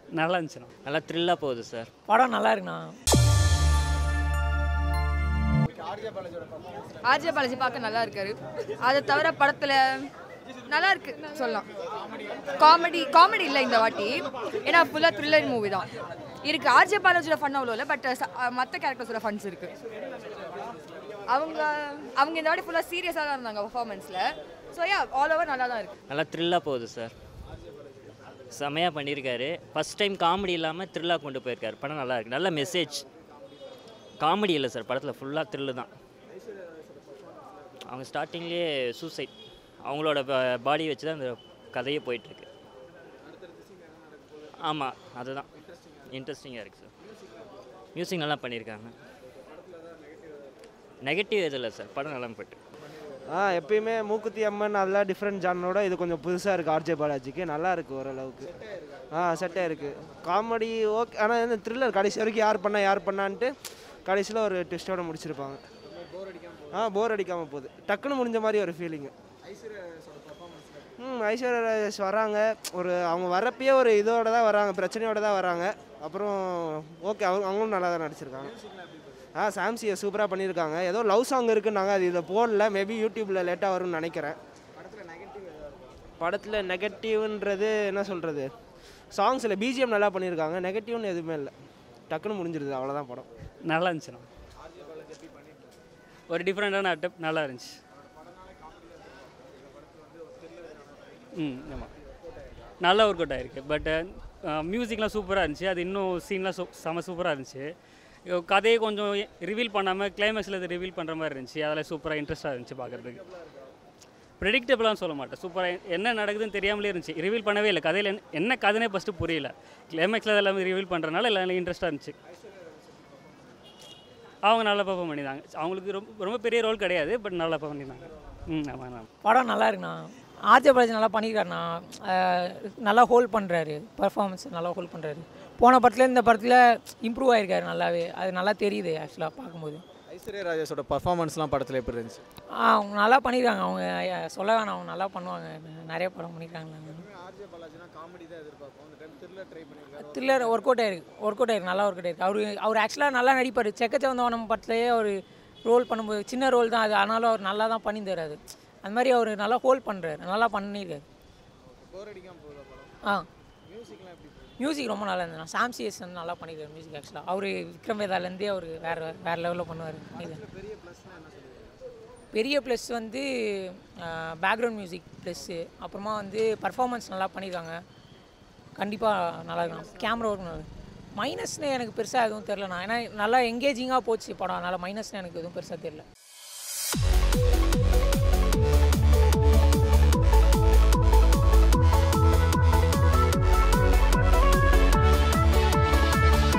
நல்லா இருந்துச்சுண்ணா நல்லா த்ரில்லாக போகுது சார் படம் நல்லா இருக்குண்ணா ஆர்ஜே பாலாஜி பார்க்க நல்லா இருக்காரு அதை தவிர படத்தில் நல்லா இருக்கு சொல்லலாம் காமெடி காமெடி இல்லை இந்த வாட்டி ஏன்னா ஃபுல்லாக த்ரில்லர் மூவி தான் இருக்கு ஆர்ஜே பாலாஜியோட ஃபன் அவ்வளோ இல்லை பட் மற்ற கேரக்டர்ஸோட ஃபன்ஸ் இருக்கு அவங்க அவங்க இந்த வாட்டி ஃபுல்லாக சீரியஸாக தான் இருந்தாங்க பர்ஃபார்மன்ஸில் ஸோ யா ஆல் ஓவர் நல்லா தான் இருக்கு நல்லா த்ரில்லாக போகுது சார் செமையாக பண்ணியிருக்காரு ஃபஸ்ட் டைம் காமெடி இல்லாமல் த்ரில்லாக கொண்டு போயிருக்காரு படம் நல்லா இருக்கு நல்ல மெசேஜ் காமெடி இல்லை சார் படத்தில் ஃபுல்லாக த்ரில்லு தான் அவங்க ஸ்டார்டிங்லேயே சூசைட் அவங்களோட பாடி வச்சு தான் இந்த கதையே போயிட்டுருக்கு ஆமாம் அதுதான் இன்ட்ரெஸ்டிங்காக இருக்குது சார் மியூசிக் நல்லா பண்ணியிருக்காங்க நெகட்டிவ் எதுவும் இல்லை சார் படம் நல்லா போயிட்டு ஆ எப்பயுமே மூக்குத்தி அம்மன் அதெல்லாம் டிஃப்ரெண்ட் ஜானரோட இது கொஞ்சம் புதுசாக இருக்குது ஆர்ஜே பாலாஜிக்கு நல்லா இருக்குது ஓரளவுக்கு ஆ செட்டாக இருக்குது காமெடி ஓகே ஆனால் இந்த த்ரில்லர் கடைசி வரைக்கும் யார் பண்ணா யார் பண்ணான்ட்டு கடைசியில் ஒரு ட்விஸ்டோட முடிச்சிருப்பாங்க ஆ போர் அடிக்காமல் போகுது டக்குன்னு முடிஞ்ச மாதிரி ஒரு ஃபீலிங்கு ம் ஐஸ்வர்யா ராஜேஷ் வராங்க ஒரு அவங்க வரப்பயே ஒரு இதோட தான் வராங்க பிரச்சனையோட தான் வராங்க அப்புறம் ஓகே அவங்க அவங்களும் நல்லா தான் நடிச்சிருக்காங்க ஆ சாம்சியை சூப்பராக பண்ணியிருக்காங்க ஏதோ லவ் சாங் இருக்குன்னாங்க அது இதை போடல மேபி யூடியூப்பில் லேட்டாக வரும்னு நினைக்கிறேன் படத்தில் நெகட்டிவ்ன்றது என்ன சொல்கிறது சாங்ஸில் பிஜிஎம் நல்லா பண்ணியிருக்காங்க நெகட்டிவ்னு எதுவுமே இல்லை டக்குன்னு முடிஞ்சிருது அவ்வளோதான் படம் நல்லா இருந்துச்சுண்ணா ஒரு டிஃப்ரெண்ட்டான அட்டப் நல்லா இருந்துச்சு ம் ஆமாம் நல்லா ஒர்க் அவுட் ஆயிருக்கு பட் மியூசிக்லாம் சூப்பராக இருந்துச்சு அது இன்னும் சீன்லாம் சூ செம சூப்பராக இருந்துச்சு இவ கதையை கொஞ்சம் ரிவீல் பண்ணாமல் கிளைமேக்ஸில் இது ரிவீல் பண்ணுற மாதிரி இருந்துச்சு அதில் சூப்பராக இன்ட்ரெஸ்ட்டாக இருந்துச்சு பார்க்குறதுக்கு ப்ரெடிக்டபிளாக சொல்ல மாட்டேன் சூப்பராக என்ன நடக்குதுன்னு தெரியாமலே இருந்துச்சு ரிவீல் பண்ணவே இல்லை கதையில் என்ன- என்ன கதைனே ஃபஸ்ட்டு புரியல கிளைமேக்ஸில் எல்லாமே ரிவீல் பண்ணுறதுனால எல்லாம் இன்ட்ரெஸ்ட்டாக இருந்துச்சு அவங்க நல்லா பர்ஃபார்ம் பண்ணியிருந்தாங்க அவங்களுக்கு ரொம்ப ரொம்ப பெரிய ரோல் கிடையாது பட் நல்லா perform பண்ணியிருந்தாங்க ம் ஆமாம் ஆமாம் படம் நல்லா இருக்குண்ணா ஆர்ஜே பாலாஜி நல்லா பண்ணியிருக்காருண்ணா அஹ் நல்லா ஹோல்ட் பண்ணுறாரு பர்ஃபார்மன்ஸ் நல்லா ஹோல்ட் பண்ணுறாரு போன படத்தில் இந்த படத்தில் இம்ப்ரூவ் ஆயிருக்காரு நல்லாவே அது நல்லா தெரியுது ஆக்சுவலாக பார்க்கும்போது ஐஸ்வர்யா ராஜேஷோட பர்ஃபார்மன்ஸ்லாம் படத்தில் எப்படி இருந்துச்சு ஆ, அவங்க நல்லா பண்ணியிருக்காங்க அவங்க அஹ், சொல்ல வேணாம் அவங்க நல்லா பண்ணுவாங்க நிறைய படம் பண்ணியிருக்காங்க ஆர்ஜே பாலாஜினா காமெடி தான் எதிர்பார்ப்போம் அந்த டைம் த்ரில்லர் ட்ரை பண்ணியிருக்காரு த்ரில்லர் ஒர்க் அவுட் ஆயிருக்கு ஒர்க் அவுட் ஆயிருக்கு நல்லா ஒர்க் அவுட் ஆயிருக்கு அவர் அவர் ஆக்சுவலாக நல்லா நடிப்பார் செக்கச்சவந்தவனம் படத்துலேயே அவர் ரோல் பண்ணும்போது சின்ன ரோல் தான் அது ஆனாலும் அவர் நல்லா தான் பண்ணி தராரு அந்த மாதிரி அவர் நல்லா ஹோல்ட் பண்ணுறாரு நல்லா பண்ணியிருக்காரு போர் அடிக்காமல் போகுதா படம் ஆ மியூசிக்லாம் எப்படி போகுது மியூசிக் ரொம்ப நல்லா இருந்தது சாம் சிஎஸ் நல்லா பண்ணியிருக்காரு மியூசிக் ஆக்சுவலாக அவர் விக்ரம் வேதாலேருந்தே அவர் வேறு வேறு லெவலில் பண்ணுவார் பெரிய ப்ளஸ்னா என்ன சொல்லுவீங்க பெரிய ப்ளஸ் வந்து பேக்ரவுண்ட் மியூசிக் ப்ளஸ்ஸு அப்புறமா வந்து பர்ஃபார்மன்ஸ் நல்லா பண்ணியிருக்காங்க கண்டிப்பாக நல்லா இருக்கும் கேமரா ஒர்க் நல்லா மைனஸ்னு எனக்கு பெருசாக எதுவும் தெரிலண்ணா ஏன்னா நல்லா எங்கேஜிங்காக போச்சு படம் அதனால் மைனஸ்னு எனக்கு எதுவும் பெருசாக தெரில